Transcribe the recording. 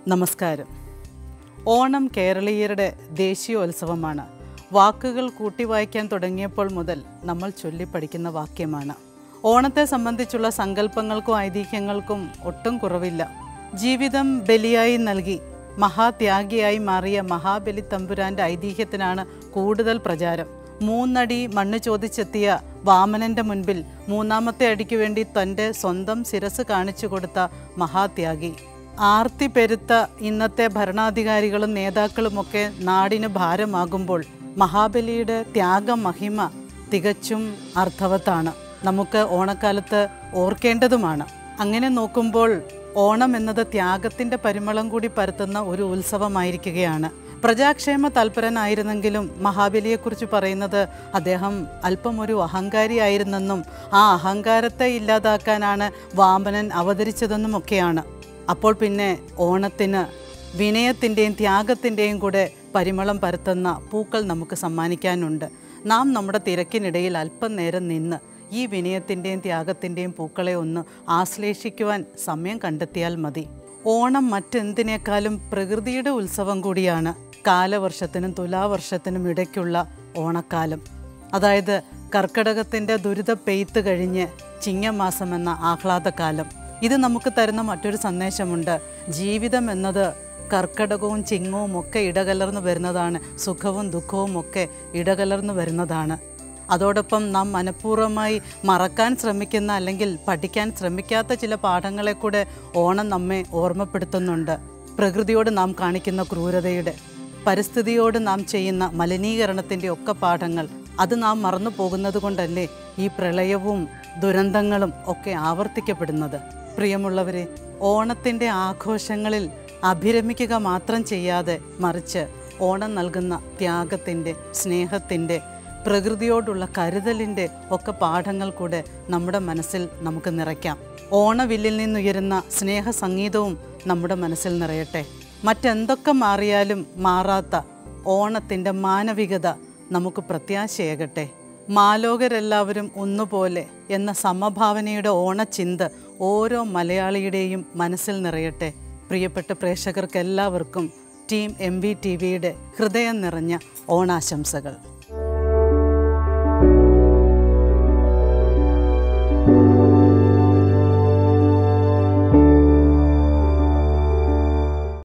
നമസ്കാരം ഓണം കേരളീയരുടെ ദേശീയോത്സവമാണ് വാക്കുകൾ കൂട്ടി വായിക്കാൻ തുടങ്ങിയപ്പോൾ മുതൽ നമ്മൾ ചൊല്ലിപ്പഠിക്കുന്ന വാക്യമാണ് ഓണത്തെ സംബന്ധിച്ചുള്ള സങ്കല്പങ്ങൾക്കും ഐതിഹ്യങ്ങൾക്കും ഒട്ടും കുറവില്ല ജീവിതം ബലിയായി നൽകി മഹാത്യാഗിയായി മാറിയ മഹാബലി തമ്പുരാന്റെ ഐതിഹ്യത്തിനാണ് കൂടുതൽ പ്രചാരം മൂന്നടി മണ്ണ് ചോദിച്ചെത്തിയ വാമനന്റെ മുൻപിൽ മൂന്നാമത്തെ അടിക്ക് വേണ്ടി തൻ്റെ സ്വന്തം ശിരസ് കാണിച്ചു കൊടുത്ത മഹാത്യാഗി ആർത്തി പെരുത്ത ഇന്നത്തെ ഭരണാധികാരികളും നേതാക്കളുമൊക്കെ നാടിന് ഭാരമാകുമ്പോൾ മഹാബലിയുടെ ത്യാഗമഹിമ തികച്ചും അർത്ഥവത്താണ് നമുക്ക് ഓണക്കാലത്ത് ഓർക്കേണ്ടതുമാണ് അങ്ങനെ നോക്കുമ്പോൾ ഓണം എന്നത് ത്യാഗത്തിൻ്റെ പരിമളം കൂടി പരത്തുന്ന ഒരു ഉത്സവമായിരിക്കുകയാണ് പ്രജാക്ഷേമ തൽപരനായിരുന്നെങ്കിലും മഹാബലിയെക്കുറിച്ച് പറയുന്നത് അദ്ദേഹം അല്പം ഒരു അഹങ്കാരിയായിരുന്നെന്നും ആ അഹങ്കാരത്തെ ഇല്ലാതാക്കാനാണ് വാമനൻ അവതരിച്ചതെന്നുമൊക്കെയാണ് അപ്പോൾ പിന്നെ ഓണത്തിന് വിനയത്തിൻ്റെയും ത്യാഗത്തിൻ്റെയും കൂടെ പരിമളം പരത്തുന്ന പൂക്കൾ നമുക്ക് സമ്മാനിക്കാനുണ്ട് നാം നമ്മുടെ തിരക്കിനിടയിൽ അല്പം നേരം നിന്ന് ഈ വിനയത്തിൻ്റെയും ത്യാഗത്തിൻ്റെയും പൂക്കളെ ഒന്ന് ആശ്ലേഷിക്കുവാൻ സമയം കണ്ടെത്തിയാൽ മതി ഓണം മറ്റെന്തിനേക്കാളും പ്രകൃതിയുടെ ഉത്സവം കൂടിയാണ് കാലവർഷത്തിനും തുലാവർഷത്തിനും ഇടയ്ക്കുള്ള ഓണക്കാലം അതായത് കർക്കടകത്തിൻ്റെ ദുരിത പെയ്ത്ത് കഴിഞ്ഞ് ചിങ്ങമാസം എന്ന ആഹ്ലാദകാലം ഇത് നമുക്ക് തരുന്ന മറ്റൊരു സന്ദേശമുണ്ട് ജീവിതം എന്നത് കർക്കടകവും ചിങ്ങവും ഒക്കെ ഇടകലർന്ന് വരുന്നതാണ് സുഖവും ദുഃഖവും ഒക്കെ ഇടകലർന്ന് വരുന്നതാണ് അതോടൊപ്പം നാം മനഃപൂർവ്വമായി മറക്കാൻ ശ്രമിക്കുന്ന അല്ലെങ്കിൽ പഠിക്കാൻ ശ്രമിക്കാത്ത ചില പാഠങ്ങളെ കൂടെ ഓണം നമ്മെ ഓർമ്മപ്പെടുത്തുന്നുണ്ട് പ്രകൃതിയോട് നാം കാണിക്കുന്ന ക്രൂരതയുടെ പരിസ്ഥിതിയോട് നാം ചെയ്യുന്ന മലിനീകരണത്തിൻ്റെ ഒക്കെ പാഠങ്ങൾ അത് നാം മറന്നു പോകുന്നത് കൊണ്ടല്ലേ ഈ പ്രളയവും ദുരന്തങ്ങളും ഒക്കെ ആവർത്തിക്കപ്പെടുന്നത് പ്രിയമുള്ളവരെ ഓണത്തിൻ്റെ ആഘോഷങ്ങളിൽ അഭിരമിക്കുക മാത്രം ചെയ്യാതെ മറിച്ച് ഓണം നൽകുന്ന ത്യാഗത്തിൻ്റെ സ്നേഹത്തിൻ്റെ പ്രകൃതിയോടുള്ള കരുതലിൻ്റെ ഒക്കെ പാഠങ്ങൾ കൂടെ നമ്മുടെ മനസ്സിൽ നമുക്ക് നിറയ്ക്കാം ഓണവില്ലിൽ നിന്നുയരുന്ന സ്നേഹ സംഗീതവും നമ്മുടെ മനസ്സിൽ നിറയട്ടെ മറ്റെന്തൊക്കെ മാറിയാലും മാറാത്ത ഓണത്തിൻ്റെ മാനവികത നമുക്ക് പ്രത്യാശയേകട്ടെ മാലോകരെല്ലാവരും ഒന്നുപോലെ എന്ന സമഭാവനയുടെ ഓണച്ചിന്ത ഓരോ മലയാളിയുടെയും മനസ്സിൽ നിറയട്ടെ പ്രിയപ്പെട്ട പ്രേക്ഷകർക്കെല്ലാവർക്കും ടീം എം വി ടി വിയുടെ ഹൃദയം നിറഞ്ഞ ഓണാശംസകൾ